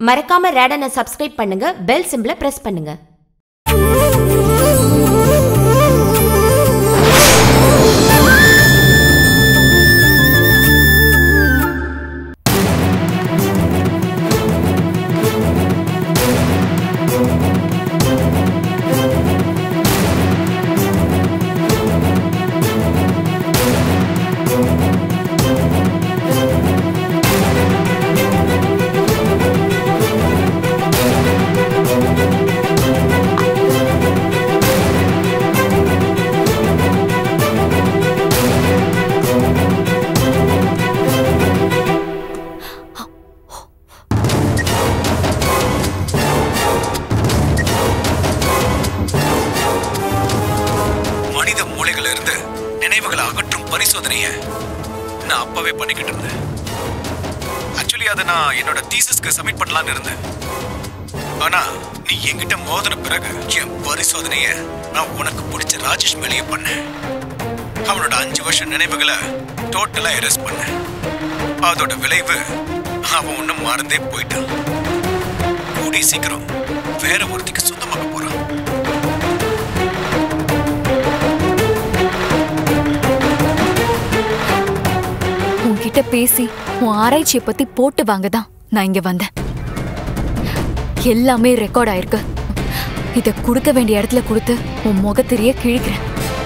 மறக்காம ரேடனை சப்ஸ்கிரைப் பண்ணுங்க பெல் சிம்பிளை பிரஸ் பண்ணுங்க மனித மூளைகள் இருந்து நினைவுகளை அகற்றும் பரிசோதனைய நான் அப்பவே பண்ணிக்கிட்டு இருந்தேன் ஆக்சுவலி அதை நான் என்னோட தீசஸ்க்கு சப்மிட் பண்ணலாம்னு இருந்தேன் ஆனா நீ என்கிட்ட மோதின பிறகு என் பரிசோதனைய நான் உனக்கு பிடிச்ச ராஜேஷ் மேலேயே பண்ணேன் அவனோட அஞ்சு வருஷம் நினைவுகளை டோட்டலா எரேஸ் பண்ணேன் அதோட விளைவு அவன் ஒன்னும் மறந்தே போயிட்டான் கூடிய சீக்கிரம் வேற ஒருத்திக்கு சொந்தமாக போறான் உன்கிட்ட பேசி உன் ஆராய்ச்சியை பத்தி போட்டு வாங்க தான் நான் இங்க வந்தேன் எல்லாமே ரெக்கார்ட் ஆயிருக்கு இத கொடுக்க வேண்டிய இடத்துல கொடுத்து உன் முகத்திரிய கிழிக்கிறேன்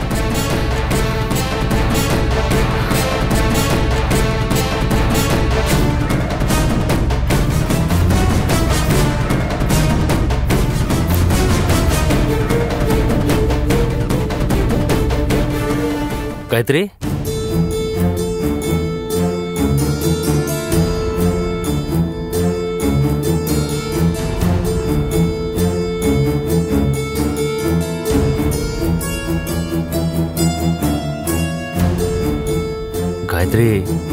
காயத்ரி காயத்ரி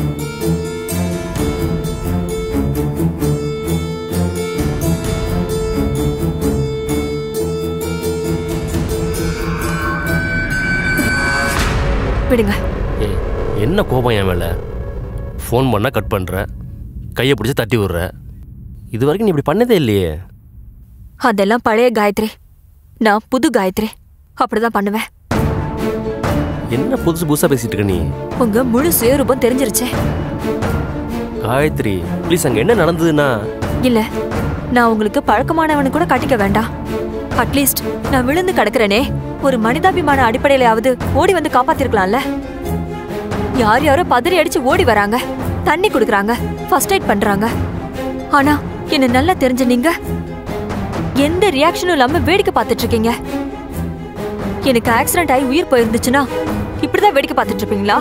விடுங்க ஏய், என்ன கோபம் என் மேல ஃபோன் பண்ணா கட் பண்ற கையை பிடிச்சி தட்டி விடுற இது வரைக்கும் நீ இப்படி பண்ணதே இல்லையே அதெல்லாம் பழைய காயத்ரி நான் புது காயத்ரி அப்படிதான் பண்ணுவேன் என்ன புதுசு புதுசா பேசிட்டு இருக்க நீ உங்க முழு சுயரூபம் தெரிஞ்சிருச்சே காயத்ரி ப்ளீஸ் அங்க என்ன நடந்ததுன்னா இல்ல நான் உங்களுக்கு பழக்கமானவனு கூட கட்டிக்க வேண்டாம் அட்லீஸ்ட் நான் விழுந்து கிடக்குறேனே ஒரு மனிதாபிமான அடிப்படையிலாவது ஓடி வந்து காப்பாத்திருக்கலாம்ல யார் யாரோ பதறி அடிச்சு ஓடி வராங்க தண்ணி குடுக்குறாங்க ஃபர்ஸ்ட் எய்ட் பண்றாங்க ஆனா என்ன நல்லா தெரிஞ்ச நீங்க எந்த ரியாக்ஷனும் இல்லாம வேடிக்கை பார்த்துட்டு இருக்கீங்க எனக்கு ஆக்சிடென்ட் ஆகி உயிர் போயிருந்துச்சுன்னா இப்படிதான் வேடிக்கை பார்த்துட்டு இருப்பீங்களா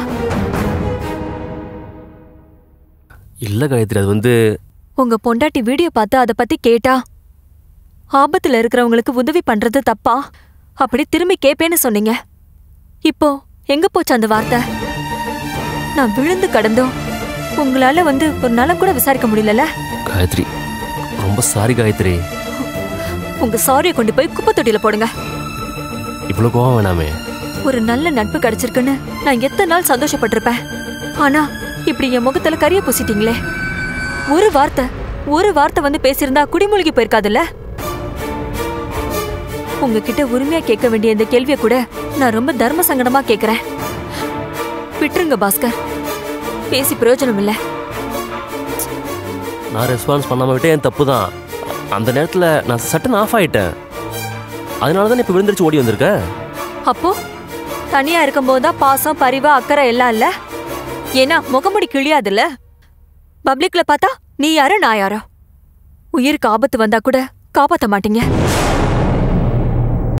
இல்ல காயத்ரி அது வந்து உங்க பொண்டாட்டி வீடியோ பார்த்து அதை பத்தி கேட்டா ஆபத்துல இருக்கிறவங்களுக்கு உதவி பண்றது தப்பா அப்படி திரும்பி கேப்பேன்னு சொன்னீங்க இப்போ எங்க போச்சு அந்த வார்த்தை நான் விழுந்து கடந்தோம் உங்களால வந்து ஒரு நலம் கூட விசாரிக்க முடியலல காயத்ரி ரொம்ப சாரி காயத்ரி உங்க சாரியை கொண்டு போய் குப்பை தொட்டியில போடுங்க இவ்வளோ கோவம் வேணாமே ஒரு நல்ல நட்பு கிடைச்சிருக்குன்னு நான் எத்தனை நாள் சந்தோஷப்பட்டிருப்பேன் ஆனா இப்படி என் முகத்துல கரிய பூசிட்டீங்களே ஒரு வார்த்தை ஒரு வார்த்தை வந்து பேசியிருந்தா குடிமூழ்கி போயிருக்காதுல்ல உங்ககிட்ட உரிமையா கேட்க வேண்டிய இந்த கேள்வியை கூட நான் ரொம்ப தர்ம சங்கடமா கேக்குறேன் விட்டுருங்க பாஸ்கர் பேசி பிரயோஜனம் இல்ல நான் ரெஸ்பான்ஸ் பண்ணாம விட்டே என் தப்பு தான் அந்த நேரத்தில் நான் சட்டன் ஆஃப் ஆயிட்டேன் அதனால தான் இப்போ விழுந்துருச்சு ஓடி வந்திருக்க அப்போ தனியா இருக்கும்போது தான் பாசம் பரிவு அக்கறை எல்லாம் இல்ல ஏன்னா முகமுடி கிழியாதுல்ல பப்ளிக்ல பார்த்தா நீ யாரோ நான் யாரோ உயிருக்கு ஆபத்து வந்தா கூட காப்பாத்த மாட்டீங்க